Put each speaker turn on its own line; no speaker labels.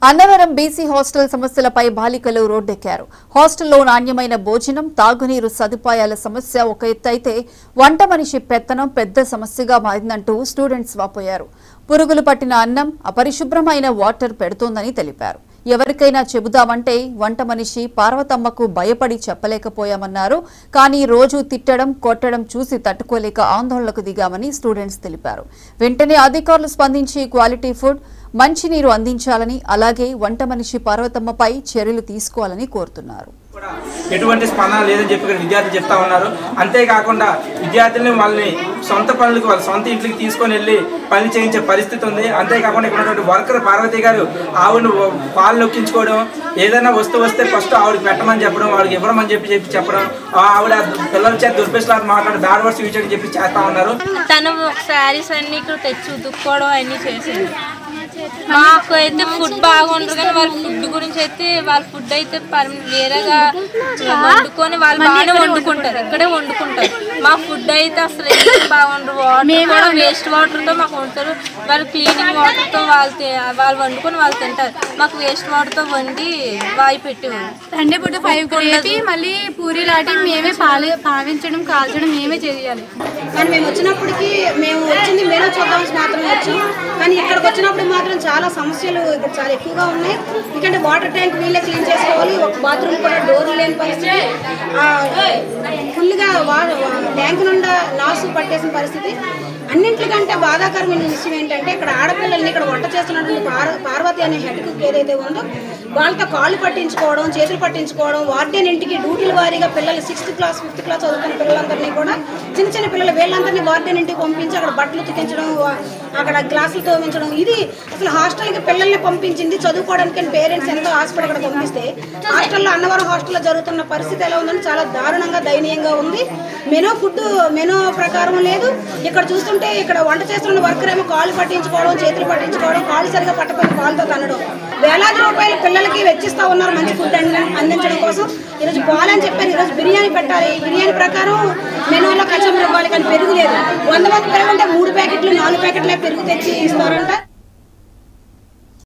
Annavaram BC hostel సమస్యలపై బాలికలు రోడ్డెక్కారు హాస్టల్లో నాణ్యమైన భోజనం తాగునీరు సదుపాయాల సమస్య ఒక ఎత్తైతే వంట మనిషి పెత్తనం పెద్ద సమస్యగా మారిందంటూ స్టూడెంట్స్ వాపోయారు పురుగులు పట్టిన అన్నం అపరిశుభ్రమైన వాటర్ పెడుతోందని తెలిపారు ఎవరికైనా చెబుదామంటే వంట మనిషి పార్వతమ్మకు భయపడి చెప్పలేకపోయామన్నారు కానీ రోజు తిట్టడం కొట్టడం చూసి తట్టుకోలేక ఆందోళనకు దిగామని స్టూడెంట్స్ తెలిపారు వెంటనే అధికారులు స్పందించి క్వాలిటీ ఫుడ్ మంచినీరు అందించాలని అలాగే వంట మనిషి పార్వతమ్మపై చర్యలు తీసుకోవాలని కోరుతున్నారు
కూడా ఎటువంటి స్పందన లేదని చెప్పి ఇక్కడ విద్యార్థులు చెప్తా ఉన్నారు అంతేకాకుండా విద్యార్థుల్ని వాళ్ళని సొంత పనులకు వాళ్ళ సొంత ఇంటికి తీసుకొని వెళ్ళి పని చేయించే పరిస్థితి ఉంది అంతేకాకుండా ఇక్కడ ఉన్నటువంటి వర్కర్ పార్వతి గారు ఆవిడను పాలు నొక్కించుకోవడం ఏదైనా వస్తువు వస్తే ఫస్ట్ ఆవిడకి పెట్టమని చెప్పడం వాడికి ఇవ్వమని చెప్పి చెప్పి చెప్పడం ఆ ఆవిడ పిల్లల చేత దుర్పేసలాగా మాట్లాడి బ్యాడ్ వర్డ్స్ యూజ్ అని చెప్పి చేస్తా ఉన్నారు
తను శారీస్ అన్ని ఇక్కడ తెచ్చి ఉతుక్కోవడం అన్ని చేసింది మాకు అయితే ఫుడ్ బాగుండదు కానీ వాళ్ళ ఫుడ్ గురించి అయితే వాళ్ళ ఫుడ్ అయితే పర్మ- వేరేగా వండుకొని వాళ్ళు బాగానే వండుకుంటారు ఇక్కడే వండుకుంటారు మా ఫుడ్ అయితే అసలు ఏం బాగుండదు వాటర్ కూడా వేస్ట్ వాటర్ తో మాకు వండుతారు వాళ్ళు క్లీనింగ్ వాటర్ తో వాళ్ళు తి- వాళ్ళు వండుకొని వాళ్ళు తింటారు మాకు వేస్ట్ వాటర్ తో వండి వాయి పెట్టేవాళ్ళు
సండే పూట ఫైవ్ కి లేపి మళ్ళీ పూరి లాంటి మేమే పాలి పావించడం కాల్చడం మేమే చేయాలి
కానీ మేము వచ్చినప్పటికి మేము వచ్చింది మేలో చూద్దామని మాత్రమే వచ్చాం కానీ ఇక్కడికి వచ్చినప్పుడు మాత్రం చాలా సమస్యలు ఇక్కడ చాలా ఎక్కువగా ఉన్నాయి ఎందుకంటే వాటర్ ట్యాంక్ వీళ్ళే క్లీన్ చేసుకోవాలి ఒక బాత్రూమ్ కూడా డోర్లు లేని పరిస్థితి ఆ, ఫుల్గా వా ట్యాంక్ నుండా నాసు పట్టేసిన పరిస్థితి అన్నింటికంటే బాధాకరమైన విషయం ఏంటంటే ఇక్కడ ఆడపిల్లల్ని ఇక్కడ వంట చేస్తున్నటువంటి పార్ పార్వతి అనే హెడ్ కుక్ ఏదైతే ఉందో వాళ్ళతో కాళ్ళు పట్టించుకోవడం చేతులు పట్టించుకోవడం వార్డెన్ ఇంటికి డ్యూటీల వారీగా పిల్లలు సిక్స్త్ క్లాస్ ఫిఫ్త్ క్లాస్ చదువుతున్న పిల్లలందరినీ కూడా చిన్న చిన్న పిల్లలు వీళ్ళందరినీ వార్డెన్ ఇంటికి పంపించి అక్కడ బట్టలు ఉతికించడం వా- అక్కడ గ్లాసులు తోమించడం ఇది అసలు హాస్టల్కి పిల్లల్ని పంపించింది చదువుకోవడానికి పేరెంట్స్ ఎంతో ఆశపడి అక్కడ పంపిస్తే హాస్టల్లో అన్నవరం హాస్టల్లో జరుగుతున్న పరిస్థితి ఎలా ఉందంటే చాలా దారుణంగా దయనీయంగా ఉంది మెనూ ఫుడ్ మెనూ ప్రకారం లేదు ఇక్కడ చూస్తుంటే ఇక్కడ వంట చేస్తున్న వర్కర్ ఏమో కాళ్ళు పట్టించుకోవడం చేతులు పట్టించుకోవడం కాళ్ళు సరిగా పట్టకపోతే కాళ్ళతో తనడం వేలాది రూపాయలు పిల్లలకి వెచ్చిస్తా ఉన్నారు మంచి ఫుడ్ అంది- అందించడం కోసం ఈరోజు బాలని చెప్పారు ఈరోజు బిర్యానీ పెట్టాలి బిర్యానీ ప్రకారం మెనూలో కచ్చమర ఇవ్వాలి కానీ పెరుగు లేదు వంద మంది పిల్లలు ఉంటే మూడు ప్యాకెట్లు నాలుగు ప్యాకెట్లే పెరుగు తెచ్చి ఇస్తారంట